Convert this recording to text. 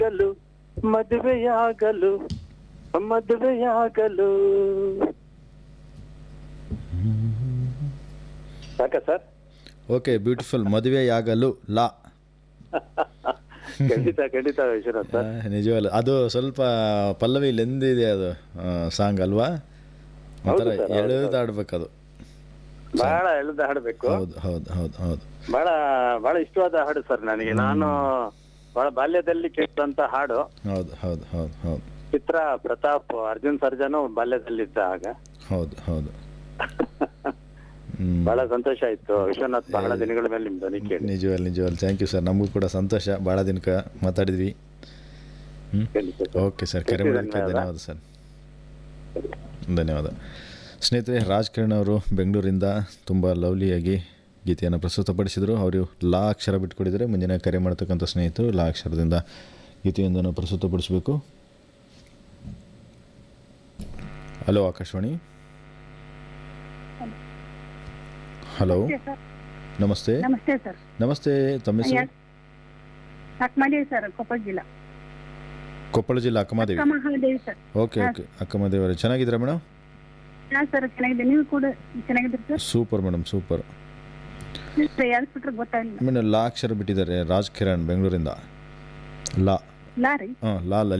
ಮದುವೆಯಾಗಲು ಮದುವೆಯಾಗಲು ಮದುವೆಯಾಗಲು ಸಾಕ ಸರ್ ಓಕೆ ಬ್ಯೂಟಿಫುಲ್ ಮದುವೆಯಾಗಲು ಲಾ ಖಂಡಿತ ಖಂಡಿತ ವಿಶ್ವನಾಥ್ ಸರ್ ನಿಜವಲ್ಲ ಅದು ಸ್ವಲ್ಪ ಪಲ್ಲವಿ ಲೆಂದಿದೆ ಅದು ಸಾಂಗ್ ಅಲ್ವಾ ಒಂಥರ ಹೌದು sir, ಹೌದು, ಎಳೆದಾಡ್ಬೇಕು ಅದು ಬಹಳ ಎಳ್ದು ಹಾಡ್ಬೇಕು ಹೌದು ಹೌದು ಹೌದು ಹೌದು ಬಹಳ ಬಹಳ ಇಷ್ಟವಾದ ಹಾಡು ಸರ್ ನನಗೆ ನಾನು ಬಹಳ ಬಾಲ್ಯದಲ್ಲಿ ಕೇಳಿದಂತ ಹಾಡು ಹೌದು ಹೌದು ಹೌದು ಹೌದು ಚಿತ್ರ ಪ್ರತಾಪ್ ಅರ್ಜುನ್ ಸರ್ಜನು ಬಾಲ್ಯದಲ್ಲಿದ್ದ ಆಗ ಹೌದು ಹೌದು ಹ್ಮ್. ಬಹಳ ಸಂತೋಷ ಆಯ್ತು ವಿಶ್ವನಾಥ್ ಬಹಳ ದಿನಗಳ ಮೇಲೆ ನಿಮ್ ಧ್ವನಿ ಕೇಳಿ ನಿಜವಲ್ಲ ನಿಜವಲ್ಲ ಥ್ಯಾಂಕ್ ಯು ಸರ್ ನಮಗೂ ಕೂಡ ಸಂತೋಷ ಭಾಳ ದಿನಕ್ಕೆ ಮಾತಾಡಿದ್ವಿ ಹ್ಞೂ ಖಂಡಿತ ಸರ್. ಓಕೆ ಸರ್ ಕರೆ ಮಾಡೋದಕ್ಕೆ ಧನ್ಯವಾದ ಸರ್ ಧನ್ಯವಾದ ಸ್ನೇಹಿತರೆ ರಾಜ್ ಕಿರಣ್ ಅವರು ಬೆಂಗಳೂರಿಂದ ತುಂಬ ಲವ್ಲಿಯಾಗಿ ಗೀತೆಯನ್ನು ಪ್ರಸ್ತುತಪಡಿಸಿದರು ಅವರು ಲಾ ಅಕ್ಷರ ಬಿಟ್ಕೊಡಿದರೆ ಮುಂದಿನ ಕರೆ ಮಾಡ್ತಕ್ಕಂಥ ಸ್ನೇಹಿತರು ಲಾ ಅಕ್ಷರದಿಂದ ಗೀತೆಯೊಂದನ್ನು ಪ್ರಸ್ತುತಪಡಿಸಬೇಕು ಹಲೋ ಆಕಾಶವಾಣಿ ಹಲೋ ಸರ್ ನಮಸ್ತೆ ನಮಸ್ತೆ ಸರ್ ನಮಸ್ತೆ ತಮ್ಮ ಹೆಸರು ಅಕ್ಕಮದೇವಿ ಸರ್ ಕೊಪ್ಪಳ ಜಿಲ್ಲಾ ಕೊಪ್ಪಳ ಜಿಲ್ಲೆ Akkamadevi Akka Mahadevi sir okay okay ಅಕ್ಕಮದೇವರೇ ಚೆನ್ನಾಗಿದ್ದೀರಾ ಮೇಡಮ್ ಹಾ ಸರ್ ಚೆನ್ನಾಗಿದೆ ನೀವು ಕೂಡ ಚೆನ್ನಾಗಿದ್ದೀರಿ ಸರ್ ಸೂಪರ್ ಮೇಡಮ್ ಸೂಪರ್ ಯಾವ್ದು ಬಿಟ್ರೆ ಗೊತ್ತಾಗಿಲ್ಲ ಮೇಡಮ್ ಲಾ ಅಕ್ಷರ ಬಿಟ್ಟಿದ್ದಾರೆ ರಾಜ್ ಕಿರಣ್ ಬೆಂಗಳೂರಿಂದ ಲಾ ಲಾ ರೀ ಹಾಂ ಲಾ